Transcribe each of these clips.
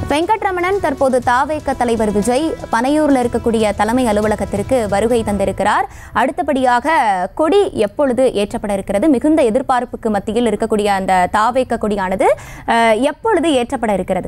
வெங்கட்ரமணன் தற்போது தாவேக தலைவர் விஜய் பனையூர்ல இருக்கக்கூடிய தலைமை அலுவலகத்திற்கு வருகை தந்திருக்கிறார் அடுத்தபடியாக கொடி எப்பொழுது ஏற்றப்பட இருக்கிறது மிகுந்த எதிர்பார்ப்புக்கு மத்தியில் இருக்கக்கூடிய அந்த தாவேக கொடியானது அஹ், எப்பொழுது ஏற்றப்பட இருக்கிறது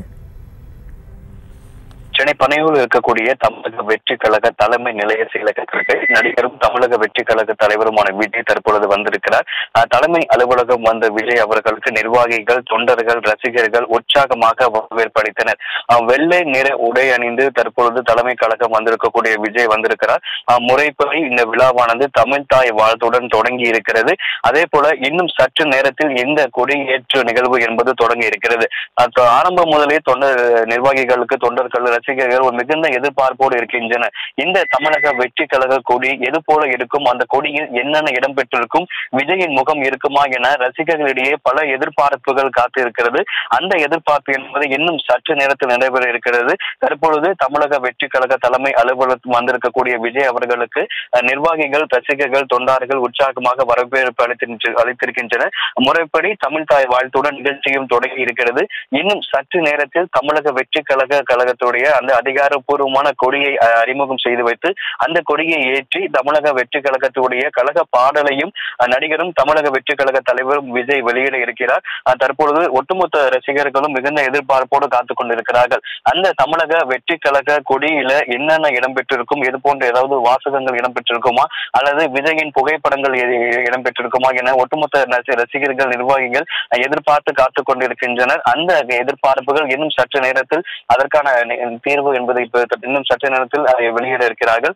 சென்னை பனையூரில் இருக்கக்கூடிய தமிழக வெற்றி கழக தலைமை நிலைய செயலகத்திற்கு நடிகரும் தமிழக வெற்றி கழக தலைவருமான விஜய் தற்பொழுது வந்திருக்கிறார் அஹ், தலைமை அலுவலகம் வந்த விஜய் அவர்களுக்கு நிர்வாகிகள் தொண்டர்கள் ரசிகர்கள் உற்சாகமாக வரவேற்பு அளித்தனர் அஹ், வெள்ளை நிற உடை அணிந்து தற்பொழுது தலைமை கழகம் வந்திருக்கக்கூடிய விஜய் வந்திருக்கிறார் அஹ், முறைப்படி இந்த விழாவானது தமிழ் தாய் வாழ்த்துடன் தொடங்கி இருக்கிறது அதே போல இன்னும் சற்று நேரத்தில் இந்த கொடியேற்று நிகழ்வு என்பது தொடங்கி இருக்கிறது அஹ், ஆரம்பம் முதலே தொண்டர் நிர்வாகிகளுக்கு தொண்டர்கள் ரசிகர்கள் ஒரு மிகுந்த எதிர்பார்ப்போடு இருக்கின்றனர் இந்த தமிழக வெற்றி கழக கொடி எது போல இருக்கும் அந்த கொடியில் என்னென்ன இடம் பெற்றிருக்கும் விஜயின் முகம் இருக்குமா என ரசிகர்களிடையே பல எதிர்பார்ப்புகள் காத்து இருக்கிறது அந்த எதிர்பார்ப்பு என்பது இன்னும் சற்று நேரத்தில் நடைபெற இருக்கிறது தற்பொழுது தமிழக வெற்றி கழக தலைமை அலுவலகம் வந்திருக்கக்கூடிய விஜய் அவர்களுக்கு அஹ், நிர்வாகிகள் ரசிகர்கள் தொண்டார்கள் உற்சாகமாக வரவேற்பு அளித்திருக்கின்ற- அளித்திருக்கின்றனர் முறைப்படி தமிழ் தாய் வாழ்த்துடன் நிகழ்ச்சியும் தொடங்கி இருக்கிறது இன்னும் சற்று நேரத்தில் தமிழக வெற்றி கழக கழகத்துடைய அந்த அதிகாரப்பூர்வமான கொடியை அஹ், அறிமுகம் செய்து வைத்து அந்த கொடியை ஏற்றி தமிழக வெற்றி கழகத்துடைய கழக பாடலையும் அஹ், நடிகரும் தமிழக வெற்றி கழக தலைவரும் விஜய் வெளியிட இருக்கிறார் அஹ், தற்பொழுது ஒட்டுமொத்த ரசிகர்களும் மிகுந்த எதிர்பார்ப்போடு காத்துக் கொண்டிருக்கிறார்கள் அந்த தமிழக வெற்றி கழக கொடியில என்னென்ன இடம்பெற்றிருக்கும் இது போன்ற ஏதாவது வாசகங்கள் இடம்பெற்றிருக்குமா அல்லது விஜயின் புகைப்படங்கள் எ- எ- இடம்பெற்றிருக்குமா என ஒட்டுமொத்த ரசி- ரசிகர்கள் நிர்வாகிகள் அஹ், எதிர்பார்த்து காத்துக் கொண்டிருக்கின்றனர் அந்த எதிர்பார்ப்புகள் இன்னும் சற்று நேரத்தில் அதற்கான நி- தீர்வு என்பதை இப்ப இன்னும் சற்று நேரத்தில் அதை வெளியிட இருக்கிறார்கள்